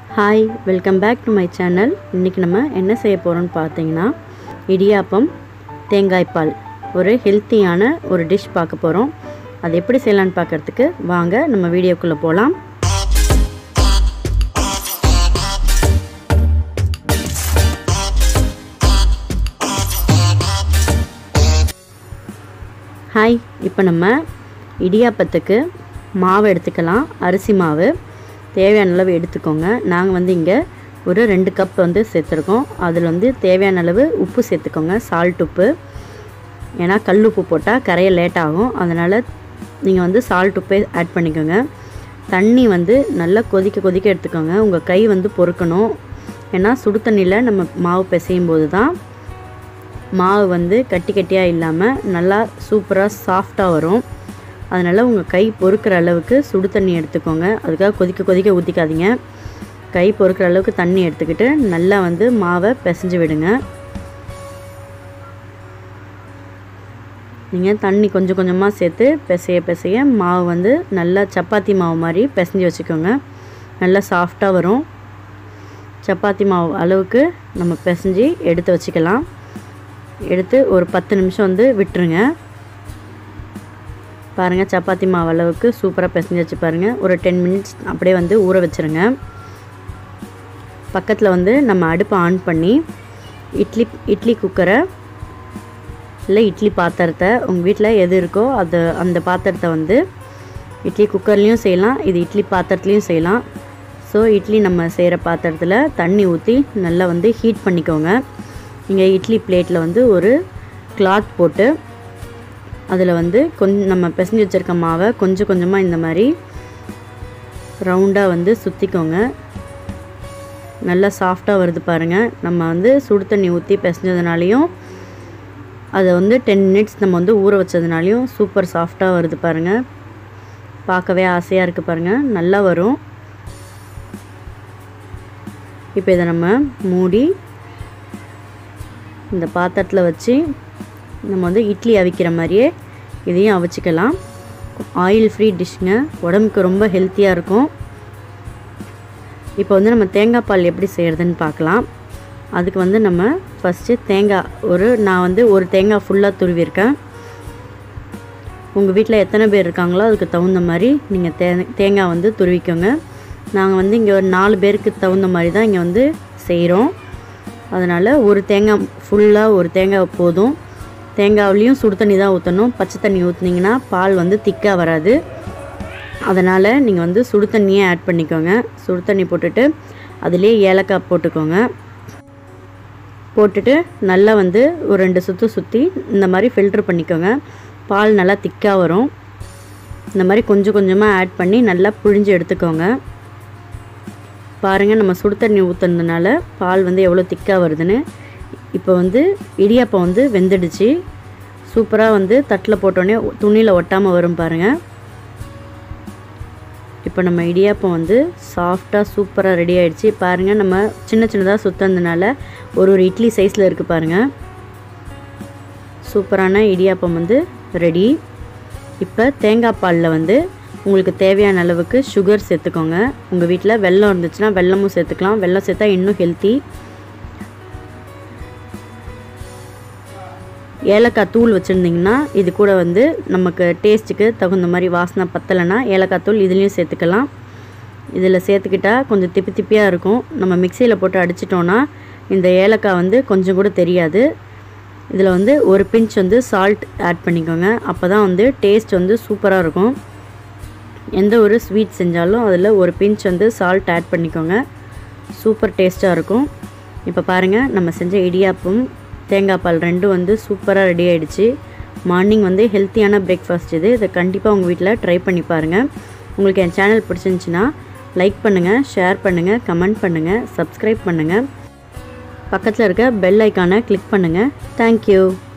hi welcome back to my channel இன்றைக்கி நம்ம என்ன செய்ய போகிறோம்னு பார்த்தீங்கன்னா இடியாப்பம் தேங்காய் பால் ஒரு ஹெல்த்தியான ஒரு டிஷ் பார்க்க போகிறோம் அது எப்படி செய்யலான்னு பார்க்குறதுக்கு வாங்க நம்ம வீடியோக்குள்ளே போகலாம் ஹாய் இப்போ நம்ம இடியாப்பத்துக்கு மாவு எடுத்துக்கலாம் அரிசி மாவு தேவையான அளவு எடுத்துக்கோங்க நாங்கள் வந்து இங்கே ஒரு ரெண்டு கப் வந்து சேர்த்துருக்கோம் அதில் வந்து தேவையான அளவு உப்பு சேர்த்துக்கோங்க சால்ட் உப்பு ஏன்னா கல் உப்பு போட்டால் கரைய லேட் ஆகும் அதனால் நீங்கள் வந்து சால்ட் உப்பே ஆட் பண்ணிக்கோங்க தண்ணி வந்து நல்லா கொதிக்க கொதிக்க எடுத்துக்கோங்க உங்கள் கை வந்து பொறுக்கணும் ஏன்னா சுடு தண்ணியில் நம்ம மாவு பிசையும் போது தான் மாவு வந்து கட்டி கட்டியாக இல்லாமல் நல்லா சூப்பராக சாஃப்டாக வரும் அதனால் உங்கள் கை பொறுக்கிற அளவுக்கு சுடு தண்ணி எடுத்துக்கோங்க அதுக்காக கொதிக்க கொதிக்க ஊற்றிக்காதீங்க கை பொறுக்கிற அளவுக்கு தண்ணி எடுத்துக்கிட்டு நல்லா வந்து மாவை பிசைஞ்சு விடுங்க நீங்கள் தண்ணி கொஞ்சம் கொஞ்சமாக சேர்த்து பிசைய பிசைய மாவு வந்து நல்லா சப்பாத்தி மாவு மாதிரி பிசைஞ்சு வச்சுக்கோங்க நல்லா சாஃப்டாக வரும் சப்பாத்தி மாவு அளவுக்கு நம்ம பிசைஞ்சு எடுத்து வச்சுக்கலாம் எடுத்து ஒரு பத்து நிமிஷம் வந்து விட்டுருங்க பாருங்கள் சப்பாத்தி மாவு அளவுக்கு சூப்பராக பிசைஞ்சு வச்சு பாருங்கள் ஒரு டென் மினிட்ஸ் அப்படியே வந்து ஊற வச்சுருங்க பக்கத்தில் வந்து நம்ம அடுப்பை ஆன் பண்ணி இட்லி இட்லி குக்கரை இல்லை இட்லி பாத்திரத்தை உங்கள் வீட்டில் எது இருக்கோ அது அந்த பாத்திரத்தை வந்து இட்லி குக்கர்லேயும் செய்யலாம் இது இட்லி பாத்திரத்துலேயும் செய்யலாம் ஸோ இட்லி நம்ம செய்கிற பாத்திரத்தில் தண்ணி ஊற்றி நல்லா வந்து ஹீட் பண்ணிக்கோங்க இங்கே இட்லி பிளேட்டில் வந்து ஒரு கிளாத் போட்டு அதில் வந்து கொஞ்சம் நம்ம பிசைஞ்சு வச்சுருக்க மாவை கொஞ்சம் கொஞ்சமாக இந்த மாதிரி ரவுண்டாக வந்து சுற்றிக்கோங்க நல்லா சாஃப்டாக வருது பாருங்கள் நம்ம வந்து சுடு தண்ணி ஊற்றி பிசைஞ்சதுனாலையும் அதை வந்து டென் மினிட்ஸ் நம்ம வந்து ஊற வச்சதுனாலையும் சூப்பர் சாஃப்டாக வருது பாருங்கள் பார்க்கவே ஆசையாக இருக்குது பாருங்கள் நல்லா வரும் இப்போ இதை நம்ம மூடி இந்த பாத்திரத்தில் வச்சு நம்ம வந்து இட்லி அவிக்கிற மாதிரியே இதையும் அவிச்சிக்கலாம் ஆயில் ஃப்ரீ டிஷ்ங்க உடம்புக்கு ரொம்ப ஹெல்த்தியாக இருக்கும் இப்போ வந்து நம்ம தேங்காய் பால் எப்படி செய்கிறதுன்னு பார்க்கலாம் அதுக்கு வந்து நம்ம ஃபஸ்ட்டு தேங்காய் ஒரு நான் வந்து ஒரு தேங்காய் ஃபுல்லாக துருவிருக்கேன் உங்கள் வீட்டில் எத்தனை பேர் இருக்காங்களோ அதுக்கு தகுந்த மாதிரி நீங்கள் தே தேங்காய் வந்து துருவிக்கோங்க நாங்கள் வந்து இங்கே ஒரு நாலு பேருக்கு தகுந்த மாதிரி தான் இங்கே வந்து செய்கிறோம் அதனால் ஒரு தேங்காய் ஃபுல்லாக ஒரு தேங்காய் போதும் தேங்காய்லேயும் சுடு தண்ணி தான் ஊற்றணும் பச்சை தண்ணி ஊற்றுனீங்கன்னா பால் வந்து திக்காக வராது அதனால் நீங்கள் வந்து சுடு தண்ணியே ஆட் பண்ணிக்கோங்க சுடு தண்ணி போட்டுட்டு அதிலே ஏலக்காய் போட்டுக்கோங்க போட்டுட்டு நல்லா வந்து ஒரு ரெண்டு சுற்று சுற்றி இந்த மாதிரி ஃபில்ட்ரு பண்ணிக்கோங்க பால் நல்லா திக்காக வரும் இந்த மாதிரி கொஞ்சம் கொஞ்சமாக ஆட் பண்ணி நல்லா புழிஞ்சு எடுத்துக்கோங்க பாருங்கள் நம்ம சுடு தண்ணி ஊற்றுனதுனால பால் வந்து எவ்வளோ திக்காக வருதுன்னு இப்போ வந்து இடியாப்பம் வந்து வெந்துடுச்சு சூப்பராக வந்து தட்டில் போட்டோன்னே துணியில் ஒட்டாமல் வரும் பாருங்கள் இப்போ நம்ம இடியாப்பம் வந்து சாஃப்டாக சூப்பராக ரெடி ஆகிடுச்சு பாருங்கள் நம்ம சின்ன சின்னதாக சுத்தந்தனால ஒரு ஒரு இட்லி சைஸில் இருக்குது பாருங்கள் சூப்பரான இடியாப்பம் வந்து ரெடி இப்போ தேங்காய் பாலில் வந்து உங்களுக்கு தேவையான அளவுக்கு சுகர் சேர்த்துக்கோங்க உங்கள் வீட்டில் வெல்லம் இருந்துச்சுன்னா வெல்லமும் சேர்த்துக்கலாம் வெல்லம் சேர்த்தா இன்னும் ஹெல்த்தி ஏலக்காய் தூள் வச்சுருந்திங்கன்னா இது கூட வந்து நமக்கு டேஸ்ட்டுக்கு தகுந்த மாதிரி வாசனை பத்தலைன்னா ஏலக்காய் தூள் இதுலேயும் சேர்த்துக்கலாம் இதில் சேர்த்துக்கிட்டால் கொஞ்சம் திப்பி திப்பியாக இருக்கும் நம்ம மிக்சியில் போட்டு அடிச்சிட்டோன்னா இந்த ஏலக்காய் வந்து கொஞ்சம் கூட தெரியாது இதில் வந்து ஒரு பிஞ்ச் வந்து சால்ட் ஆட் பண்ணிக்கோங்க அப்போ தான் வந்து டேஸ்ட் வந்து சூப்பராக இருக்கும் எந்த ஒரு ஸ்வீட் செஞ்சாலும் அதில் ஒரு பிஞ்ச் வந்து சால்ட் ஆட் பண்ணிக்கோங்க சூப்பர் டேஸ்ட்டாக இருக்கும் இப்போ பாருங்கள் நம்ம செஞ்ச இடியாப்பம் தேங்காய் பால் ரெண்டும் வந்து சூப்பராக ரெடி ஆகிடுச்சு மார்னிங் வந்து ஹெல்த்தியான பிரேக்ஃபாஸ்ட் இது இதை கண்டிப்பாக உங்கள் வீட்டில் ட்ரை பண்ணி பாருங்கள் உங்களுக்கு என் சேனல் பிடிச்சிருந்துச்சின்னா லைக் பண்ணுங்கள் ஷேர் பண்ணுங்கள் கமெண்ட் பண்ணுங்கள் சப்ஸ்கிரைப் பண்ணுங்கள் பக்கத்தில் இருக்க பெல் ஐக்கானை கிளிக் பண்ணுங்கள் தேங்க்யூ